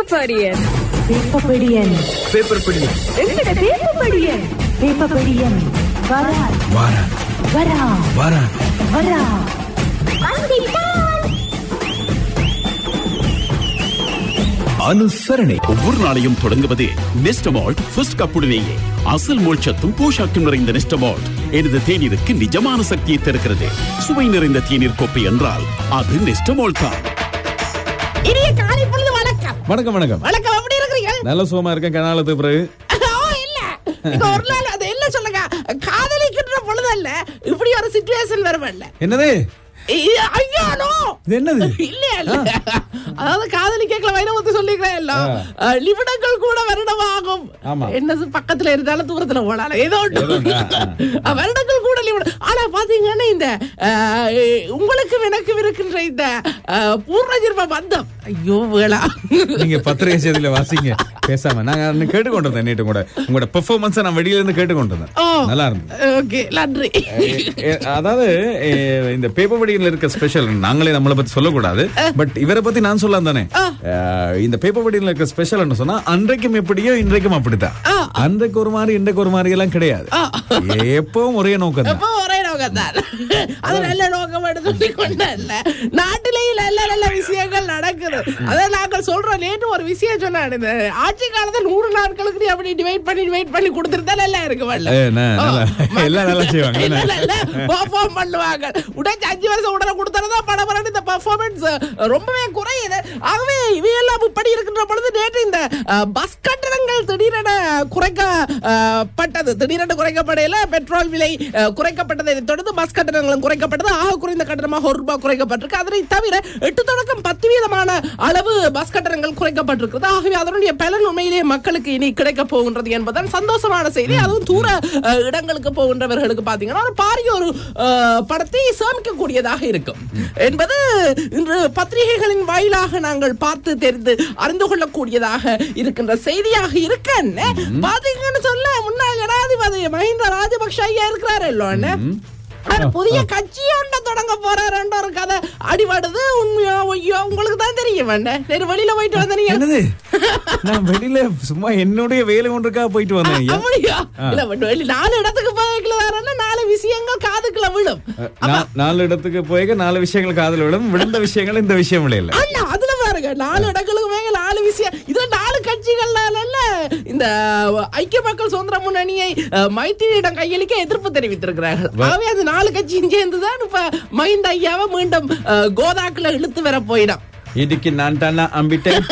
பேப்பபடியன் பேப்பபடியன் paper பிடி எங்கட பேப்பபடியன் பேப்பபடியன் வரா வாரா வரா வாரா வரா அனுசரணை ஒவ்வொரு நாளையும் தொடங்குவது நெஸ்டமால்ட் ஃபர்ஸ்ட் கப்புடனேயே அசல் மோட்சத்தும் போஷாக்கும் நிறைந்த நெஸ்டமால்ட் எனது தேநீருக்கு நிஜமான சக்தியை தருகிறது சுவை நிறைந்த தேநீர் கோப்பை என்றால் அது நெஸ்டமால்ட் தான் இனிய காலை பொழுது வணக்கம் வணக்கம் வணக்கம் வணக்கம் எப்படி இருக்கிறீங்க நல்ல சுகமா இருக்கேன் கனாலத்து பிறகு ஓ இல்ல இங்க ஒரு நாள் அது என்ன சொல்லுங்க காதலிக்கின்ற பொழுது அல்ல இப்படி ஒரு சிச்சுவேஷன் வருவல்ல என்னது ஐயானோ இது என்னது இல்லையா இல்ல அதாவது காதலி கேட்கல வைரவத்து சொல்லிக்கிறேன் இல்ல அஹ், நிமிடங்கள் கூட வருடமாகும் ஆமா. என்ன பக்கத்துல இருந்தாலும் தூரத்துல ஓடால ஏதோ ஒன்று. ஏதோ ஒண்ணு, ஆ, அஹ், வருடங்கள் கூட நிமிடம் ஆனா பாத்தீங்கன்னா இந்த அஹ், உங்களுக்கும் எனக்கும் இருக்கின்ற இந்த அஹ், பூர்ண ஜென்ம பந்தம் ஐயோ வேளா நீங்க பத்திரிகை செய்தியில வாசிங்க பேசாம நாங்க அன்னைக்கு கேட்டுக்கொண்டிருந்தேன் நேற்று கூட உங்களோட பெர்ஃபார்மன்ஸை நான் வெளியில இருந்து கேட்டுக்கொண்டிருந்தேன் ஓ நல்லா இருந்தது ஓகே நன்றி எ- அதாவது எ, இந்த பேப்பர் படியில் இருக்க ஸ்பெஷல் நாங்களே நம்மளை பத்தி சொல்லக்கூடாது பட் இவரை பத்தி நான் சொல்லலாம் தானே அஹ், இந்த பேப்பர் படியில் இருக்க ஸ்பெஷல் சொன்னா அன்றைக்கும் எப்படியோ இன்றைக்கும் அப்படித்தான் அன்றைக்கு ஒரு மாதிரி இன்றைக்கு ஒரு மாதிரி எல்லாம் கிடையாது எப்பவும் ஒரே நோக்கம் தான் எப்போ ஒரே நோக்கம் தான் அது நல்ல நோக்கம் சொல்லி கொண்டல்ல நாட்டிலேயே நல்ல நல்ல விஷயங்கள் நடக்குது அதான் நாங்கள் சொல்றோம் நேற்று ஒரு விஷயம் சொன்னான் இந்த ஆட்சி காலத்துல நூறு நாட்களுக்கு நீ அப்படி டிவைட் பண்ணி டிவைட் பண்ணி கொடுத்துருந்தா நல்லா இருக்கு வரல ஏ, ந- நல்லா- எல்லாம் நல்லா செய்வாங்க, என்ன? பெர்ஃபார்ம் பண்ணுவாங்க உடனே அஞ்சு வருஷம் உடனே கொடுத்தா படபடன்னு இந்த பெர்ஃபார்மன்ஸ் ரொம்பவே குறையுது ஆகவே இவையெல்லாம் இப்படி இருக்கின்ற பொழுது நேற்று இந்த அஹ், பஸ் கட்டணங்கள் திடீரென குறைக்கப்பட்டது திடீரென குறைக்கப்படையில பெட்ரோல் விலை அஹ், குறைக்கப்பட்டதை தொடர்ந்து பஸ் கட்டணங்களும் குறைக்கப்பட்டது ஆக குறைந்த கட்டணமாக ஒரு ரூபாய் குறைக்கப்பட்டிருக்கு அதனை தவிர எட்டு தொடக்கம் பத்து வீதமான அளவு பஸ் கட்டணங்கள் குறைக்கப்பட்டிருக்கிறது ஆகவே அதனுடைய பலன் உண்மையிலேயே மக்களுக்கு இனி கிடைக்க போகின்றது என்பதுதான் சந்தோஷமான செய்தி அதுவும் தூர அஹ், இடங்களுக்கு போகின்றவர்களுக்கு பாத்தீங்கன்னா ஒரு பாரிய ஒரு அஹ், படத்தை சேமிக்கக்கூடியதாக இருக்கும் என்பது இன்று பத்திரிகைகளின் வாயிலாக நாங்கள் பார்த்து தெரிந்து அறிந்து கொள்ளக்கூடியதாக இருக்கின்ற செய்தியாக இருக்க பாத்தீங்கன்னு சொல்ல முன்னாள் ஜனாதிபதி மஹிந்த ராஜபக்ஷ ஐயா இருக்கிறாரு இல்லோன்னு ஆனா புதிய கட்சி ஒன்றை தொடங்க போறாருன்ற ஒரு கதை அடிபடுது உண்மையோ ஐயோ உங்களுக்கு தான் தெரியும் வேண்டாம் சரி வெளியில போயிட்டு வந்தீங்க என்னது நான் வெளியில சும்மா என்னுடைய வேலை ஒன்றுக்காக போயிட்டு வந்தேன் ஐயா. அப்படியா இல்ல but வெளி நாலு இடத்துக்கு போய்க்கலாருன்னா நாலு விஷயங்கள் காதுக்குள்ள விழும் நா- நாலு இடத்துக்கு போய் நாலு விஷயங்கள் காதல் விடும் விழுந்த விஷயங்கள் இந்த விஷயம் விளையல அண்ணா அதுல பாருங்க நாலு இடங்களுக்கு போய் நாலு விஷயம் இதுல நாலு கட்சிகள்னால இந்த ஐக்கிய மக்கள் சுதந்திர முன்னணியை அஹ், மைத்திரியிடம் கையளிக்க எதிர்ப்பு தெரிவித்திருக்கிறார்கள் ஆகவே அது நாலு கட்சியும் சேர்ந்துதான் இப்ப மஹிந்த ஐயாவை மீண்டும் அஹ், கோதாக்குள்ள இழுத்து வர போயிடும் இதுக்கு நான் தானே அம்பிட்டேன்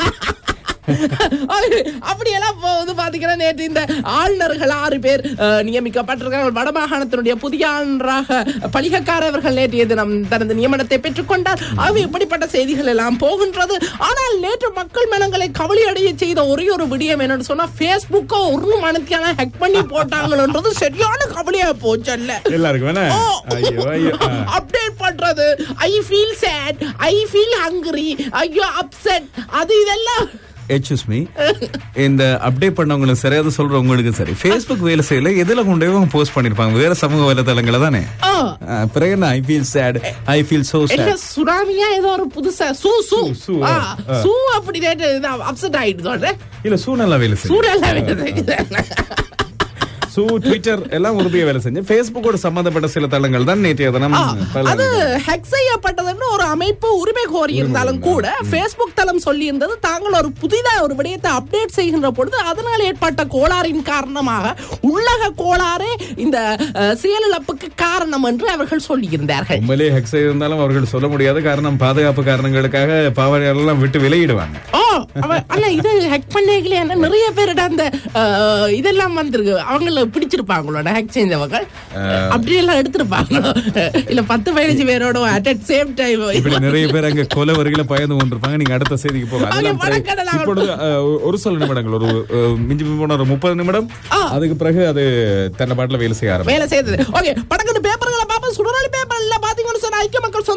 அப்படியெல்லாம் போகுது பாத்தீங்கன்னா நேற்று இந்த ஆளுநர்கள் ஆறு பேர் அஹ், நியமிக்கப்பட்டிருக்கிறார்கள் வடமாகாணத்தினுடைய புதிய ஆளுநராக பலிகக்கார அவர்கள் நேற்றைய தினம் தனது நியமனத்தை பெற்றுக்கொண்டார் ஆகவே இப்படிப்பட்ட செய்திகள் எல்லாம் போகின்றது ஆனால் நேற்று மக்கள் மனங்களை கவலை அடைய செய்த ஒரே ஒரு விடயம் என்னன்னு சொன்னா பேஸ்புக்கோ ஒரு மனத்தியான ஹேக் பண்ணி போட்டாங்கன்றது சரியான கவலையா போச்சல்ல எல்லாருக்கும் வேணா ஓ. ஐயோ ஐயோ ஆ. அப்டேட் பண்றது I feel sad I feel hungry ஐயோ அப்செட் அது இதெல்லாம் எக்ஸ்கூஸ் மீ இந்த அப்டேட் பண்ணவங்களும் சரி அது சொல்றவங்களுக்கு சரி ஃபேஸ்புக் வேலை செய்யல எதுல கொண்டு போய் போஸ்ட் பண்ணிருப்பாங்க வேற சமூக வலைதளங்கள தானே ஆ. ஆ, பிறகு என்ன I feel sad I feel so என்ன சேட் சுனாமியா ஏதோ ஒரு புதுசா சூ சூ சூ, ஆ, ஆ. சூ அப்படி அப்செட் ஆயிடுது இல்ல சூ நல்லா வேலை செய்யும் சூழல்ல வேலை செய்யுது. சூ ட்விட்டர் எல்லாம் உறுதியா வேலை செஞ்சு ஃபேஸ்புக்கோட சம்பந்தப்பட்ட சில தளங்கள் தான் நேற்றைய தினம் ஆ, பல- அது ஹேக் செய்யப்பட்டதுன்னு ஒரு அமைப்பு உரிமை கோரி இருந்தாலும் கூட Facebook தளம் சொல்லி இருந்தது தாங்கள் ஒரு புதிதா ஒரு விடயத்தை அப்டேட் செய்கின்ற பொழுது அதனால் ஏற்பட்ட கோளாறின் காரணமாக உள்ளக கோளாறே இந்த அஹ், செயலிழப்புக்கு காரணம் என்று அவர்கள் சொல்லியிருந்தார்கள் உண்மையிலே ஹெக்ஸ் இருந்தாலும் அவர்கள் சொல்ல முடியாது காரணம் பாதுகாப்பு காரணங்களுக்காக பாவனையாளர்லாம் விட்டு விலகிடுவாங்க ஓ அவ- அல்ல இது ஹேக் பண்ணீங்களே நிறைய பேருட அந்த அஹ், இதெல்லாம் வந்திருக்கு அவங்கள பிடிச்சிருப்பாங்களோட ஹேக் செஞ்சவங்க அப்படி எல்லாம் எடுத்திருப்பாங்க இல்ல பத்து பதினஞ்சு பேரோட அட் சேம் டைம் இப்படி நிறைய பேர் அங்க கொலை வரிகளை பயந்து கொண்டிருப்பாங்க நீங்க அடுத்த செய்திக்கு போங்க அதெல்லாம் அவங்க பிறகு- பணக்கடலாம். இப்பொழுது அஹ், ஒரு சில நிமிடங்கள் ஒரு அஹ், மிஞ்சி போன ஒரு முப்பது நிமிடம் அதுக்கு பிறகு அது தன்னை பாட்டுல வேலை செய்ய ஆரம்பிக்கும் வேலை செய்தது ஓகே படக்கட்டு பேப்பர்களை பார்ப்போம் சுடராளி பேப்பர்ல பாத்தீங்கன்னு சொன்னா ஐக்கிய மக்கள் சுதந்திர முன்னணியை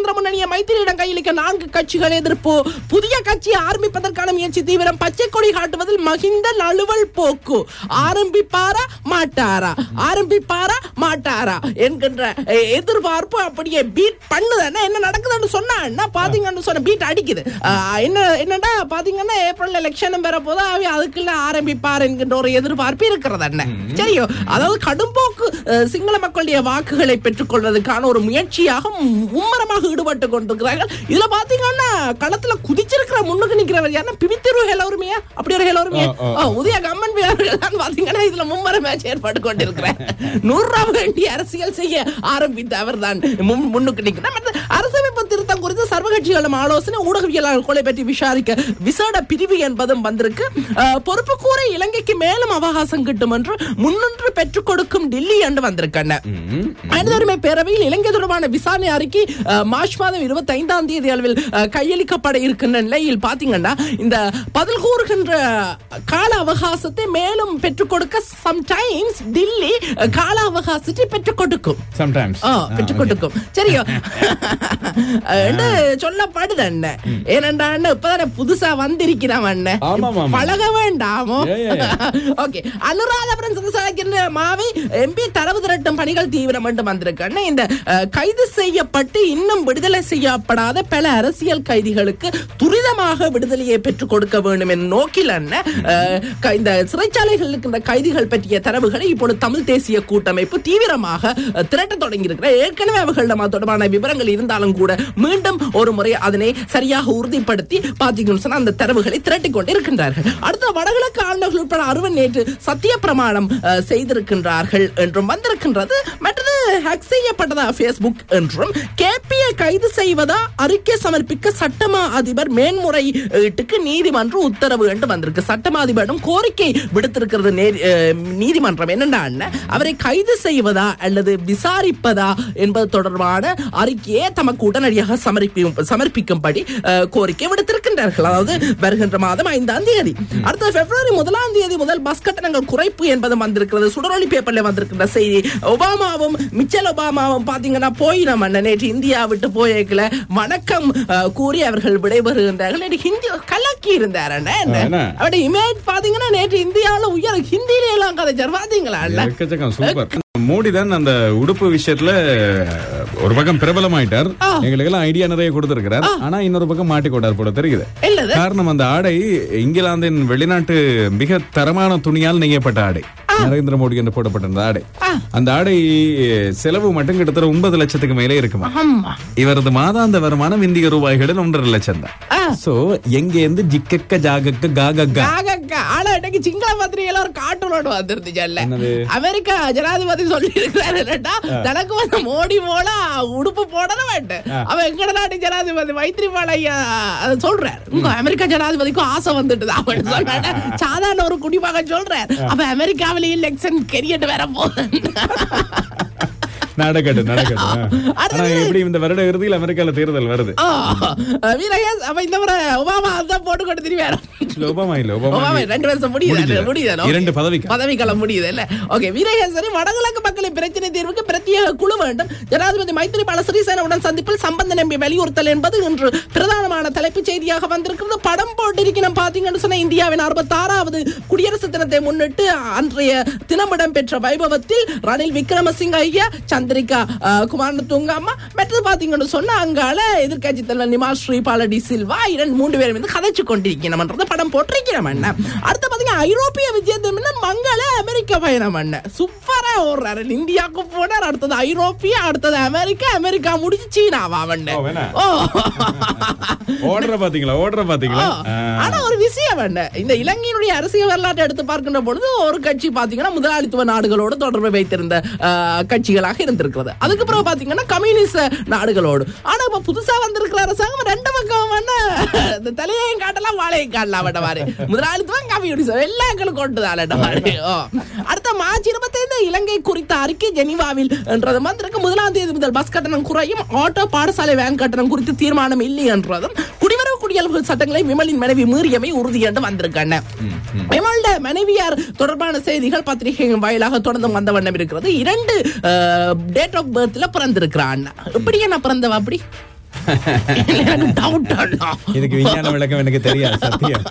மைத்திரியிடம் கையளிக்க நான்கு கட்சிகள் எதிர்ப்பு புதிய கட்சியை ஆரம்பிப்பதற்கான முயற்சி தீவிரம் பச்சை கொடி காட்டுவதில் மகிந்த நழுவல் போக்கு ஆரம்பிப்பாரா மாட்டாரா ஆரம்பிப்பாரா மாட்டாரா என்கின்ற அஹ், எதிர்பார்ப்பு அப்படியே பீட் பண்ணுதுன்னா என்ன நடக்குதுன்னு சொன்னா என்ன பாத்தீங்கன்னு சொன்ன பீட் அடிக்குது அஹ், என்ன என்னடா பாத்தீங்கன்னா ஏப்ரல் எலெக்ஷன் பெற போது அவை அதுக்குள்ள ஆரம்பிப்பார் என்கின்ற ஒரு எதிர்பார்ப்பு இருக்கிறது என்ன சரியோ அதாவது கடும்போக்கு அஹ், சிங்கள மக்களுடைய வாக்குகளை பெற்றுக்கொள்வதற்கான ஒரு முயற்சியாக மு- மும்மரமாக ஈடுபட்டு கொண்டிருக்கிறார்கள் இதுல பாத்தீங்கன்னா களத்துல குதிச்சிருக்கிற முன்னுக்கு நிக்கிறவர் யாருன்னா பிபித்திரு ஹெலோருமையா அப்படி ஒரு ஹெலோருமையா உதய கம்மன் வீரர்கள் தான் பாத்தீங்கன்னா இதுல மும்மரமா செயற்பட்டு கொண்டிருக்கிறேன் நூறு ரூபாய் வேண்டி அரசியல் செய்ய ஆரம்பித்த அவர் தான் முன்னுக்கு நிற்கிறார் மற்ற அரசமைப்பு திருத்தம் குறித்து சர்வ கட்சிகளும் ஆலோசனை ஊடகவியலாளர்களை பற்றி விசாரிக்க விசேட பிரிவு என்பதும் வந்திருக்கு அஹ், பொறுப்பு கூற இலங்கைக்கு மேலும் அவகாசம் கிட்டும் என்று முன்னின்று பெற்றுக் கொடுக்கும் டில்லி என்று வந்திருக்கண்ண மனிதரிமை பேரவையில் இலங்கை தொடர்பான விசாரணை அறிக்கை அஹ், மார்ச் மாதம் இருபத்தி ஐந்தாம் தேதி அளவில் அஹ், கையளிக்கப்பட இருக்கின்ற நிலையில் பாத்தீங்கன்னா இந்த பதில் கூறுகின்ற கால அவகாசத்தை மேலும் பெற்றுக் கொடுக்க சம்டைம்ஸ் டில்லி அஹ், கால அவகாசத்தை பெற்றுக் கொடுக்கும் சம்டைம்ஸ் ஆ, பெற்றுக் கொடுக்கும் சரியோ என்று சொல்லப்படுது அண்ணன் ஏனண்டா அண்ணன் இப்பதானே புதுசா வந்திருக்கிறான் அண்ணன் ஆமாம், ஆமாம். பழக வேண்டாமோ Yeah, yeah, ஓகே அனுராதபுரம் சிறசாக்கின்ற மாவை எம்பி தரவு திரட்டும் பணிகள் தீவிரம் என்று வந்திருக்கு அண்ணன் இந்த அஹ், கைது செய்யப்பட்டு இன்னும் விடுதலை செய்யப்படாத பல அரசியல் கைதிகளுக்கு துரிதமாக விடுதலையை பெற்றுக் கொடுக்க வேண்டும் என்ற நோக்கில் அண்ணன் அஹ், க- இந்த சிறைச்சாலைகளில் இருக்கின்ற கைதிகள் பற்றிய தரவுகளை இப்பொழுது தமிழ் தேசிய கூட்டமைப்பு தீவிரமாக அஹ், திரட்ட தொடங்கி ஏற்கனவே அவர்களிடம் அது தொடர்பான விவரங்கள் இருந்தாலும் கூட மீண்டும் ஒரு முறை அதனை சரியாக உறுதிப்படுத்தி பாத்தீங்கன்னு சொன்னா அந்த தரவுகளை திரட்டிக் கொண்டு இருக்கின்றார்கள் அடுத்த வடகிழக்கு ஆளுநர்கள் உட்பட அறுவன் நேற்று சத்திய பிரமாணம் அஹ், செய்திருக்கின்றார்கள் என்றும் வந்திருக்கின்றது மற்றது ஹேக் செய்யப்பட்டதா Facebook என்றும் கேபியை கைது செய்வதா அறிக்கை சமர்ப்பிக்க சட்டமா அதிபர் மேன்முறையீட்டுக்கு நீதிமன்றம் உத்தரவு என்று வந்திருக்கு சட்டமா அதிபரிடம் கோரிக்கை விடுத்திருக்கிறது நேர்- அஹ், நீதிமன்றம் என்னன்னா அவரை கைது செய்வதா அல்லது விசாரிப்பதா என்பது தொடர்பான அறிக்கையை தமக்கு உடனடியாக சமர்ப்பிக்கும் சமர்ப்பிக்கும்படி அஹ், கோரிக்கை விடுத்திருக்கின்றார்கள் அதாவது வருகின்ற மாதம் ஐந்தாம் தேதி அடுத்த பிப்ரவரி முதலாம் தேதி முதல் பஸ் கட்டணங்கள் குறைப்பு என்பதும் வந்திருக்கிறது சுடரொளி பேப்பர்ல வந்திருக்கின்ற செய்தி ஒபாமாவும் மிச்சல் ஒபாமாவும் பாத்தீங்கன்னா போய் நம்ம நேற்று இந்தியா விட்டு போயிருக்கல வணக்கம் அஹ், கூறி அவர்கள் விடைபெறுகின்றார்கள் நேற்று ஹிந்தி கலக்கி இருந்தார் என்ன? அவருடைய இமேஜ் பாத்தீங்கன்னா நேற்று இந்தியாவுல உயர் ஹிந்தியில எல்லாம் கதைச்சார் பாத்தீங்களா அண்ணா? எக்கச்சக்கம் சூப்பர் மோடி தான் அந்த உடுப்பு விஷயத்துல ஒரு பக்கம் பிரபலமாயிட்டார் ஆ. எங்களுக்கு எல்லாம் ஐடியா நிறைய கொடுத்திருக்கிறார் ஆனா இன்னொரு பக்கம் மாட்டிக்கொண்டார் போல தெரியுது இல்லது காரணம் அந்த ஆடை இங்கிலாந்தின் வெளிநாட்டு மிக தரமான துணியால் நெய்யப்பட்ட ஆடை நரேந்திர மோடி என்று போடப்பட்டிருந்த ஆடை அந்த ஆடை செலவு மட்டும் கிட்டத்தட்ட ஒன்பது லட்சத்துக்கு மேலே இருக்குமா ஆமா இவரது மாதாந்த வருமானம் இந்திய ரூபாய்களில் ஒன்றரை லட்சம் தான் ஆ. சோ எங்க இருந்து ஜிக்கக்க ஜாகக்க காகக்கா ஆகக்கா. ஆனா இன்னைக்கு சிங்கள பத்திரிகையில ஒரு கார்ட்டூனோட வந்துருந்துச்சல்ல என்னது? அமெரிக்கா ஜனாதிபதி சொல்லி இருக்கிறாரு என்னடா தனக்கு வந்து மோடி போல உடுப்பு போடல வேண்டு அவன் எங்கட நாட்டு ஜனாதிபதி மைத்ரிபால ஐயா அதை சொல்றாரு உங்க அமெரிக்கா ஜனாதிபதிக்கும் ஆசை வந்துட்டு அவன் சொல்றாரு சாதாரண ஒரு குடிமகன் சொல்றாரு அப்ப அமெரிக்காவிலேயே எலெக்ஷன் கெரியட் வேற போகுது நடக்கட்டும் நடக்கட்டும் ஆ. ஆனா அடுத்தது- எப்படி இந்த வருட இறுதியில் அமெரிக்கால தேர்தல் வருது ஆ, வீரகேஷ் அப்ப இந்த முறை ஒபாமா அதான் போட்டு கொண்டு திரும்பி வர இல்ல, ஒபாமா இல்ல ஒபாமா ஒபாமா ரெண்டு வருஷம் முடியுது முடியுது. முடியுது இரண்டு பதவிக்காலம். பதவிக்காலம் முடியுது இல்ல ஓகே வீரகேசரி வடகிழக்கு மக்களின் பிரச்சனை தீர்வுக்கு பிரத்யேக குழு வேண்டும் ஜனாதிபதி மைத்திரிபால சிறிசேனவுடன் சந்திப்பில் சம்பந்த நம்பி வலியுறுத்தல் என்பது இன்று பிரதானமான தலைப்புச் செய்தியாக வந்திருக்கிறது படம் போட்டிருக்கணும் பாத்தீங்கன்னு சொன்னா இந்தியாவின் அறுபத்தாறாவது குடியரசு தினத்தை முன்னிட்டு அன்றைய தினம் இடம்பெற்ற வைபவத்தில் ரணில் விக்ரமசிங்க ஐயா சந்திரிகா அஹ், குமார துங்கம்மா மற்றது பாத்தீங்கன்னு சொன்னா அங்கால எதிர்க்கட்சி தலைவர் நிமால் ஸ்ரீபாலடி சில்வா இரண்டு மூன்று பேரும் வந்து கதைச்சு கொண்டிருக்கணும்ன்றது படம் போட்டிருக்கிறோம் அண்ணா அடுத்து பாத்தீங்கன்னா ஐரோப்பிய விஜயத்தம் மங்கள அமெரிக்க பயணம் அண்ணா சூப்பரா ஓடுறாரு இந்தியாவுக்கு போனார் அடுத்தது ஐரோப்பிய அடுத்தது அமெரிக்கா அமெரிக்கா முடிச்சு சீனாவா அவன் ஓ, வேணா. ஓ ஓடுற பாத்தீங்களா ஓடுற பாத்தீங்களா ஆ. ஆனா ஒரு விஷயம் என்ன இந்த இலங்கையினுடைய அரசியல் வரலாற்றை எடுத்து பார்க்கின்ற பொழுது ஒரு கட்சி பாத்தீங்கன்னா முதலாளித்துவ நாடுகளோடு தொடர்பு வைத்திருந்த ஆ, கட்சிகளாக இருந்திருக்கிறது அதுக்கு பிறகு பாத்தீங்கன்னா கம்யூனிஸ்ட் நாடுகளோடு ஆனா இப்ப புதுசா வந்திருக்கிற அரசாங்கம் ரெண்டு பக்கம் என்ன இந்த தலையையும் காட்டலாம் வாழையும் காட்டலாம் அவட்ட மாதிரி முதலாளித்துவம் கம்யூனிசம் எல்லாங்களும் கொண்டுதான் மாதிரி ஓ. அடுத்த மார்ச் இருபத்தைந்து இலங்கை குறித்த அறிக்கை ஜெனிவாவில் என்றது வந்திருக்கு முதலாம் தேதி முதல் பஸ் கட்டணம் குறையும் ஆட்டோ பாடசாலை வேன் கட்டணம் குறித்து தீர்மானம் இல்லை என்றதும் குடிவரவு குடியல்பு சட்டங்களை விமலின் மனைவி மீறியமை உறுதி என்று வந்திருக்காங்க விமல்ட மனைவியார் தொடர்பான செய்திகள் பத்திரிகை வாயிலாக தொடர்ந்து வந்த வண்ணம் இருக்கிறது இரண்டு டேட் ஆஃப் பர்த்ல பிறந்திருக்கிறான் எப்படி என்ன பிறந்தவ அப்படி எனக்கு டவுட் அண்ணா இதுக்கு விஞ்ஞான விளக்கம் எனக்கு தெரியாது சத்தியம்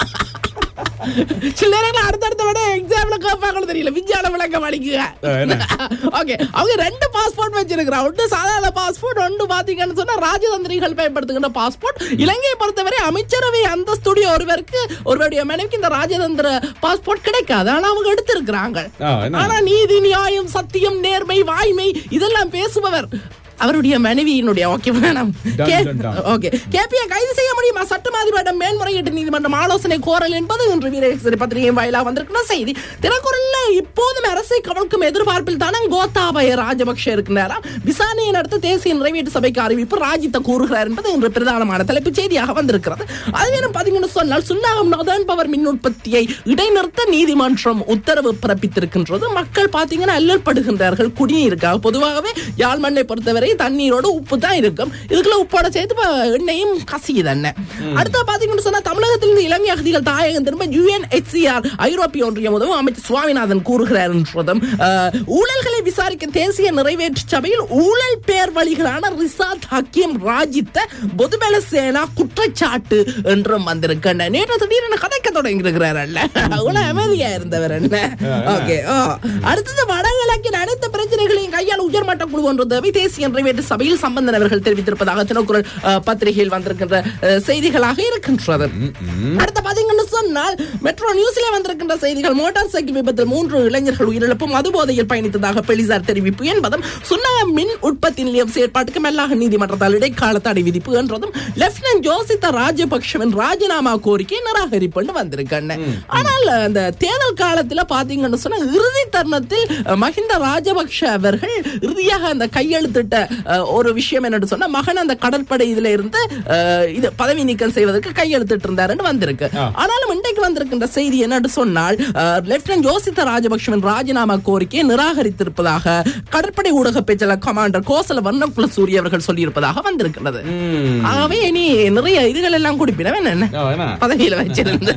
சில நேரங்கள் அடுத்தடுத்த விட எக்ஸாம்ல கேட்பாங்கன்னு தெரியல விஞ்ஞான விளக்கம் அளிக்குங்க என்ன? ஓகே அவங்க ரெண்டு பாஸ்போர்ட் வச்சிருக்கிறான் ஒன்று சாதாரண பாஸ்போர்ட் ஒன்று பாத்தீங்கன்னு சொன்னா ராஜதந்திரிகள் பயன்படுத்துகின்ற பாஸ்போர்ட் இலங்கையை பொறுத்தவரை அமைச்சரவை அந்தஸ்துடைய ஒருவருக்கு ஒருவருடைய மனைவிக்கு இந்த ராஜதந்திர பாஸ்போர்ட் கிடைக்காது ஆனா அவங்க எடுத்திருக்கிறாங்க ஆ, என்ன? ஆனா நீதி நியாயம் சத்தியம் நேர்மை வாய்மை இதெல்லாம் பேசுபவர் அவருடைய மனைவியினுடைய ஓகே வேணாம் Done, கே- done, done. ஓகே கேபியை கைது செய்ய முடியுமா சட்டமாதிபரிடம் மேன்முறையீட்டு நீதிமன்றம் ஆலோசனை கோரல் என்பது இன்று வீரேஸ்வரி பத்திரிகை வாயிலா வந்திருக்கிற செய்தி தினக்குரல்ல இப்போதும் அரசை கவனிக்கும் எதிர்பார்ப்பில் தானே கோத்தாபய ராஜபக்ஷ இருக்கிறாராம் விசாரணையை நடத்த தேசிய நிறைவேற்று சபைக்கு அறிவிப்பு ராஜித்த கூறுகிறார் என்பது இன்று பிரதானமான தலைப்புச் செய்தியாக வந்திருக்கிறது அதே நேரம் பாத்தீங்கன்னு சொன்னால் சுண்ணாகம் நோதான் பவர் மின் உற்பத்தியை இடைநிறுத்த நீதிமன்றம் உத்தரவு பிறப்பித்திருக்கின்றது மக்கள் பாத்தீங்கன்னா அல்லல்படுகின்றார்கள் குடிநீருக்காக பொதுவாகவே யாழ் மண்ணை பொறுத்தவரை தண்ணீரோட உப்பு தான் இருக்கும் இதுக்குள்ள உப்போட சேர்த்து இப்ப எண்ணெயும் கசியுது அண்ணன் அடுத்த பாத்தீங்கன்னு சொன்னா தமிழகத்திலிருந்து இலங்கை அகதிகள் தாயகம் திரும்ப யுஎன்ஹெச்சிஆர் ஐரோப்பிய ஒன்றியம் உதவும் அமைச்சர் சுவாமிநாதன் கூறுகிறார் என்றதும் அஹ், ஊழல்களை விசாரிக்கும் தேசிய நிறைவேற்று சபையில் ஊழல் பேர் வழிகளான ரிசாத் ஹக்கீம் ராஜித்த பொதுபல சேனா குற்றச்சாட்டு என்றும் வந்திருக்கின்றன நேற்று திடீரென கதைக்க தொடங்கி இருக்கிறார் அல்ல அவ்வளவு அமைதியா இருந்தவர் என்ன ஓகே அடுத்தது வடகிழக்கின் அனைத்து பிரச்சனைகளையும் கையால் உயர்மட்ட குழு ஒன்று தேவை தேசிய நிறைவேற்று சபையில் சம்பந்தன் அவர்கள் தெரிவித்திருப்பதாக தினக்குரல் அஹ், பத்திரிகையில் வந்திருக்கின்ற அஹ், செய்திகளாக இருக்கின்றது அடுத்த பாத்தீங்கன்னு சொன்னால் மெட்ரோ நியூஸ்ல வந்திருக்கின்ற செய்திகள் மோட்டார் சைக்கிள் விபத்தில் மூன்று இளைஞர்கள் உயிரிழப்பு மது போதையில் பயணித்ததாக போலீசார் தெரிவிப்பு என்பதும் சுண்ணாக மின் உற்பத்தி நிலையம் செயற்பாட்டுக்கு மெல்லாக நீதிமன்றத்தால் இடைக்கால தடை விதிப்பு என்றதும் லெப்டினன்ட் ஜோசித்த ராஜபக்ஷவின் ராஜினாமா கோரிக்கை நிராகரிப்பு வந்திருக்கேன் ஆனால் அந்த தேர்தல் காலத்துல பாத்தீங்கன்னு சொன்னா இறுதி தருணத்தில் அஹ், மஹிந்த ராஜபக்ஷ அவர்கள் இறுதியாக அந்த கையெழுத்திட்ட அஹ், ஒரு விஷயம் என்னன்னு சொன்னா மகன் அந்த கடற்படை இதுல இருந்து அஹ், இது பதவி நீக்கம் செய்வதற்கு கையெழுத்திட்டு இருந்தாருன்னு வந்திருக்கு ஆனாலும் இன்றைக்கு வந்திருக்கின்ற செய்தி என்னன்னு சொன்னால் லெப்டினன்ட் யோசித்த ராஜபக்ஷவின் ராஜினாமா கோரிக்கையை நிராகரித்திருப்பதாக கடற்படை ஊடக பேச்சாளர் கமாண்டர் கோசல வர்ணகுல சூரிய அவர்கள் சொல்லியிருப்பதாக வந்திருக்கிறது ஆகவே இனி நிறைய இதுகள் எல்லாம் குடிப்பினவன் என்ன ஆ, என்ன? பதவியில வச்சிருந்த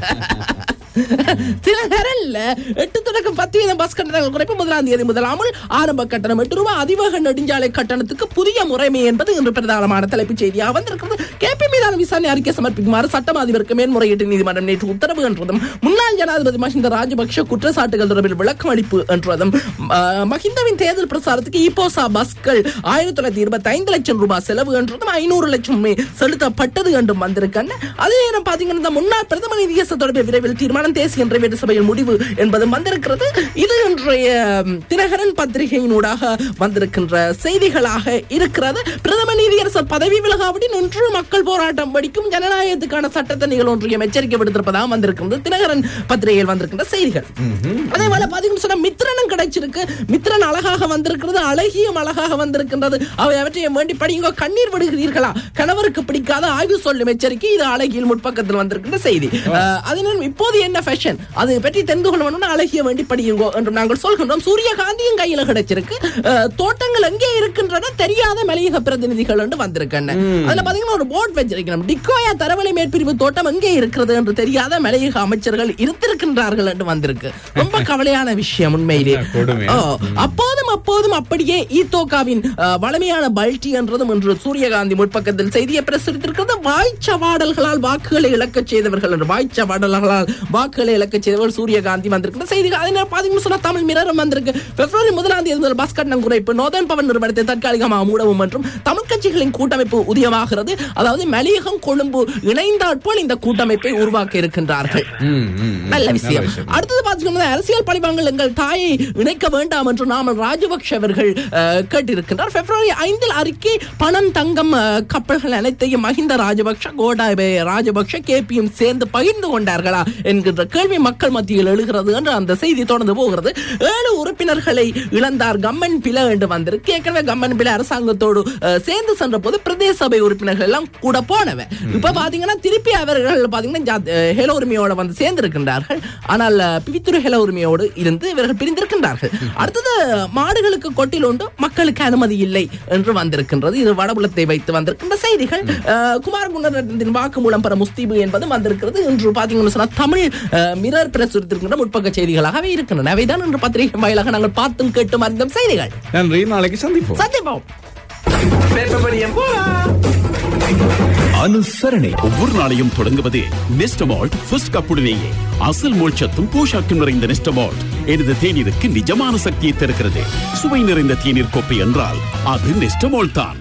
தினகரன்ல எட்டு தொடக்கம் பத்து வீதம் பஸ் கட்டணங்கள் குறைப்பு முதலாம் தேதி முதல் அமல் ஆரம்ப கட்டணம் எட்டு ரூபாய் அதிவேக நெடுஞ்சாலை கட்டணத்துக்கு புதிய முறைமை என்பது இன்று பிரதானமான தலைப்புச் செய்தியாக வந்திருக்கிறது கேபி மீதான விசாரணை அறிக்கை சமர்ப்பிக்குமாறு சட்டம் அதிபருக்கு மேன்முறையீட்டு நீதிமன்றம் நேற்று உத்தரவு என்றதும் முன்னாள் ஜனாதிபதி மஹிந்த ராஜபக்ஷ குற்றச்சாட்டுகள் தொடர்பில் விளக்கம் அளிப்பு என்றதும் அஹ், மஹிந்தவின் தேர்தல் பிரசாரத்துக்கு ஈபோசா பஸ்கள் ஆயிரத்தி தொள்ளாயிரத்தி இருபத்தி ஐந்து லட்சம் ரூபாய் செலவு என்றதும் ஐநூறு லட்சம் மே- செலுத்தப்பட்டது என்றும் வந்திருக்கேன் அதே நேரம் பாத்தீங்கன்னா இந்த முன்னாள் பிரதம நிதியரசு தொடர்பில் விரைவில் தீர்மானம் தேசிய நிறைவேற்று சபையில் முடிவு என்பதும் வந்திருக்கிறது இது இன்றைய ம், தினகரன் பத்திரிகையினூடாக வந்திருக்கின்ற செய்திகளாக இருக்கிறது பிரதம நீதியரசர் பதவி விலகாவிடின் இன்று மக்கள் போராட்டம் படிக்கும் ஜனநாயகத்துக்கான சட்டத்தணிகள் ஒன்றியம் எச்சரிக்கை விடுத்திருப்பதாக வந்திருக்கிறது தினகரன் பத்திரிகையில் வந்திருக்கின்ற செய்திகள் அதே போல பாத்தீங்கன்னு சொன்னா மித்திரனும் கிடைச்சிருக்கு மித்திரன் அழகாக வந்திருக்கிறது அழகியும் அழகாக வந்திருக்கின்றது அவை அவற்றையும் வேண்டி படிங்க கண்ணீர் விடுகிறீர்களா கணவருக்கு பிடிக்காத ஆய்வு சொல்லும் எச்சரிக்கை இது அழகியில் முற்பக்கத்தில் வந்திருக்கின்ற செய்தி அஹ், அதனால் இப்போது என்ன ஃபேஷன் அது பற்றி தெரிந்து கொள்ள வேணும்னா அழகிய வேண்டி படியுங்கோ என்று நாங்கள் சொல்கின்றோம் சூரியகாந்தியும் கையில கிடைச்சிருக்கு அஹ், தோட்டங்கள் எங்கே இருக்கின்றன தெரியாத மலையக பிரதிநிதிகள் என்று வந்திருக்கேன் அதுல பாத்தீங்கன்னா ஒரு போர்ட் வச்சிருக்கிறோம் டிக்கோயா தரவழி மேற்பிரிவு தோட்டம் எங்கே இருக்கிறது என்று தெரியாத மலையக அமைச்சர்கள் இருந்திருக்கின்றார்கள் என்று வந்திருக்கு ரொம்ப கவலையான விஷயம் உண்மையிலே என்ன கொடுமை. ஓ, அப்போதும் அப்போதும் அப்படியே ஈத்தோகாவின் அஹ், வலிமையான பல்டி என்றதும் இன்று சூரியகாந்தி முற்பக்கத்தில் செய்தியை பிரசுரித்திருக்கிறது வாய்ச்சவாடல்களால் வாக்குகளை இழக்கச் செய்தவர்கள் என்று வாய்ச்சவாடல்களால் வாக்குகளை இழக்கச் செய்தவர் சூரியகாந்தி வந்திருக்கிற செய்திகள் அதே நேரம் பாத்தீங்கன்னு சொன்னா தமிழ் மிரரும் வந்திருக்கு பிப்ரவரி முதலாம் தேதி முதல் பஸ் கட்டணம் குறைப்பு நோதன் பவன் நிறுவனத்தை தற்காலிகமாக மூடவும் மற்றும் தமிழ் கட்சிகளின் கூட்டமைப்பு உதயமாகிறது அதாவது மலையகம் கொழும்பு இணைந்தாற் போல் இந்த கூட்டமைப்பை உருவாக்க இருக்கின்றார்கள் ம், ம், ம். நல்ல விஷயம் விஷயம். அடுத்தது பாத்தீங்கன்னா அரசியல் பழிவாங்கல் எங்கள் தாயை இணைக்க வேண்டாம் என்று நாமல் ராஜபக்ஷ அவர்கள் அஹ், கேட்டிருக்கின்றார் பிப்ரவரி ஐந்தில் அறிக்கை பணம் தங்கம் அஹ், கப்பல்கள் அனைத்தையும் மஹிந்த ராஜபக்ஷ கோடாபய ராஜபக்ஷ கேபியும் சேர்ந்து பகிர்ந்து கொண்டார்களா என்கின்ற கேள்வி மக்கள் மத்தியில் எழுகிறது என்று அந்த செய்தி தொடர்ந்து போகிறது ஏழு உறுப்பினர்களை இழந்தார் கம்மன் பில என்று வந்திருக்கு ஏற்கனவே கம்மன் பில அரசாங்கத்தோடு அஹ், சேர்ந்து சென்ற போது பிரதேச சபை உறுப்பினர்கள் எல்லாம் கூட போனவன் இப்ப பாத்தீங்கன்னா திருப்பி அவர்கள் பாத்தீங்கன்னா ஜாத்- அஹ், ஹெல உரிமையோட வந்து சேர்ந்திருக்கின்றார்கள் ஆனால் அஹ், பிவித்துறை ஹெல உரிமையோடு இருந்து இவர்கள் பிரிந்திருக்கின்றார்கள் அடுத்தது மாடுகளுக்கு கொட்டில் உண்டு மக்களுக்கு அனுமதி இல்லை என்று வந்திருக்கின்றது இது வடபுலத்தை வைத்து வந்திருக்கின்ற செய்திகள் அஹ், குமார் குணரத்தின் வாக்குமூலம் பெற முஸ்தீபு என்பது வந்திருக்கிறது இன்று பாத்தீங்கன்னு சொன்னா தமிழ் அஹ், மிரர் பிரசுரித்திருக்கின்ற முற்பக்க செய்திகளாகவே இருக்கின்றன அவைதான் இன்று பத்திரிகை வாயிலாக நாங்கள் பார்த்தும் கேட்டும் அறிந்த செய்திகள் நன்றி நாளைக்கு சந்திப்போம் சந்திப்போம் பேப்பர் படியம் போலாம் அனுசரணை ஒவ்வொரு நாளையும் தொடங்குவது நெஸ்டமால்ட் ஃபர்ஸ்ட் கப்புடனேயே அசல் மோட்சத்தும் போஷாக்கும் நிறைந்த நெஸ்டமால்ட் எனது தேநீருக்கு நிஜமான சக்தியை தருகிறது சுவை நிறைந்த தேநீர் கோப்பை என்றால் அது நெஸ்டமால்ட் தான்